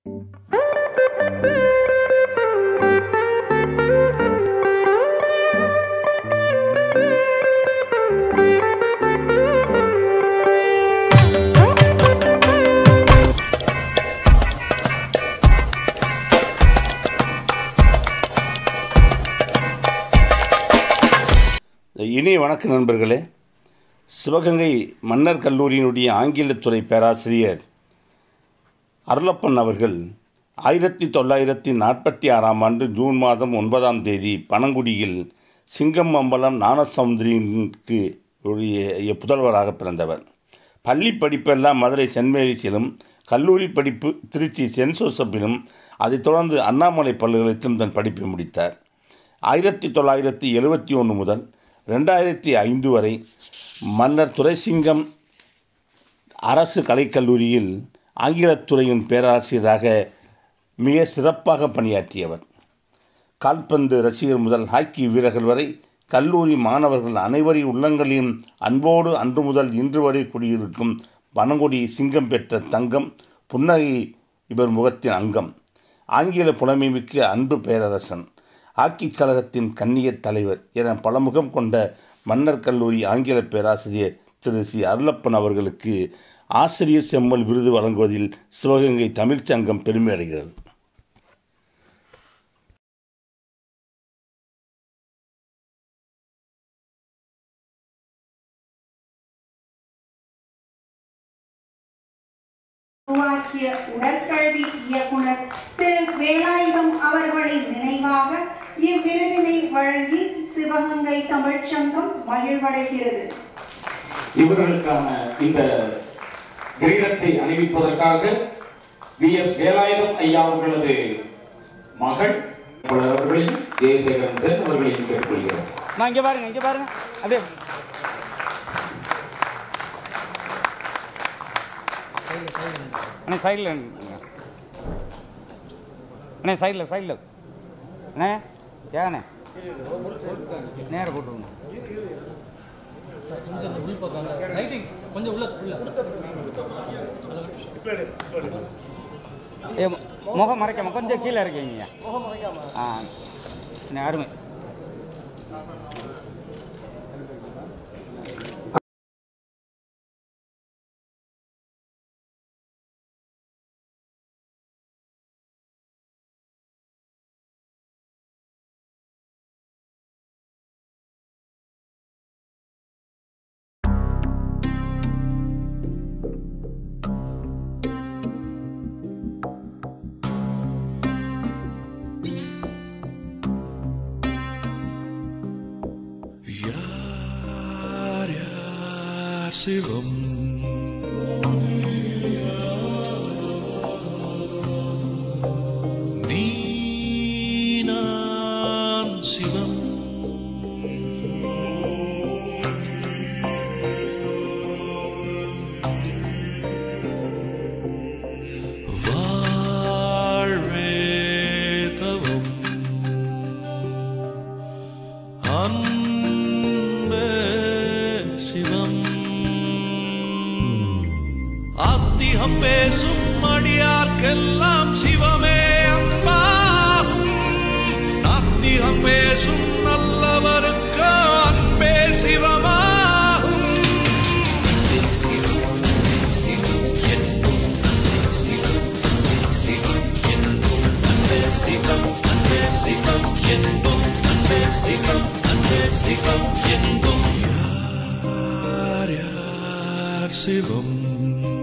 இனிய வணக்க நண்பர்களே சிவகங்கை மன்னர் கல்லூரியினுடைய ஆங்கிலத்துறை பேராசிரியர் அருளப்பன் அவர்கள் ஆயிரத்தி தொள்ளாயிரத்தி நாற்பத்தி ஆறாம் ஆண்டு ஜூன் மாதம் ஒன்பதாம் தேதி பனங்குடியில் சிங்கம் அம்பலம் ஞானசமுந்திரிக்கு உரிய புதல்வராக பிறந்தவர் பள்ளி படிப்பெல்லாம் மதுரை சென்ட் மேரிஸிலும் கல்லூரி படிப்பு திருச்சி சென்ட் ஜோசப்பிலும் அதைத் தொடர்ந்து அண்ணாமலை பல்கலைக்கழகத்திலும் தன் படிப்பை முடித்தார் ஆயிரத்தி தொள்ளாயிரத்தி எழுபத்தி ஒன்று முதல் ரெண்டாயிரத்தி ஐந்து வரை மன்னர் துரைசிங்கம் அரசு கலைக்கல்லூரியில் ஆங்கிலத்துறையின் பேராசிரியராக மிக சிறப்பாக பணியாற்றியவர் கால்பந்து ரசிகர் முதல் ஹாக்கி வீரர்கள் வரை கல்லூரி மாணவர்கள் அனைவரின் உள்ளங்களிலும் அன்போடு அன்று முதல் இன்று வரை குடியிருக்கும் பனங்குடி சிங்கம் பெற்ற தங்கம் புன்னகை இவர் முகத்தின் அங்கம் ஆங்கில புலமைமிக்க அன்பு பேரரசன் ஹாக்கி கழகத்தின் கண்ணியத் தலைவர் என பலமுகம் கொண்ட மன்னர் கல்லூரி ஆங்கில பேராசிரியர் திரு சி அருளப்பன் அவர்களுக்கு ஆசிரியர் செம்மல் விருது வழங்குவதில் சிவகங்கை தமிழ்ச் சங்கம் பெருமை அடைகிறது உருவாக்கிய உடற்கல்வி இயக்குனர் திரு வேலாயுதம் அவர்களின் நினைவாக இவ்விருதினை வழங்கி சிவகங்கை தமிழ்ச்சங்கம் மகிழ்வடைகிறது இவர்களுக்கான இந்த கிரீடத்தை அணிவிப்பதற்காக வி எஸ் வேலாயுதம் ஐயா அவர்களது மகள் அவர்களையும் ஜெயசேகரன் சென் அவர்களையும் கேட்டுக்கொள்கிறோம் நான் இங்கே பாருங்க இங்கே பாருங்க அப்படியே அண்ணே சைடில் அண்ணே சைடில் சைடில் அண்ணே ஏண்ணே நேரம் போட்டுருங்க ரைட்டிங் கொஞ்சம் உள்ள உள்ள ஏ மு- முகம் மறைக்காம கொஞ்சம் கீழே இருக்கீங்க ஆ அண்ணே அருமை யார் யார் சிவம் நீ நான் சிவம் வாழ்வே தவம் அன்பே சிவம் ஆத்திகம் பேசும் அடியார்க்கெல்லாம் சிவமே அன்பாகும் நாத்திகம் பேசும் நல்லவருக்கு அன்பே சிவமாகும் சிவம் அன்பே சிவம் என்பும் அன்பே சிவம் அன்பே சிவம் என்பும் யார் யார் சிவம்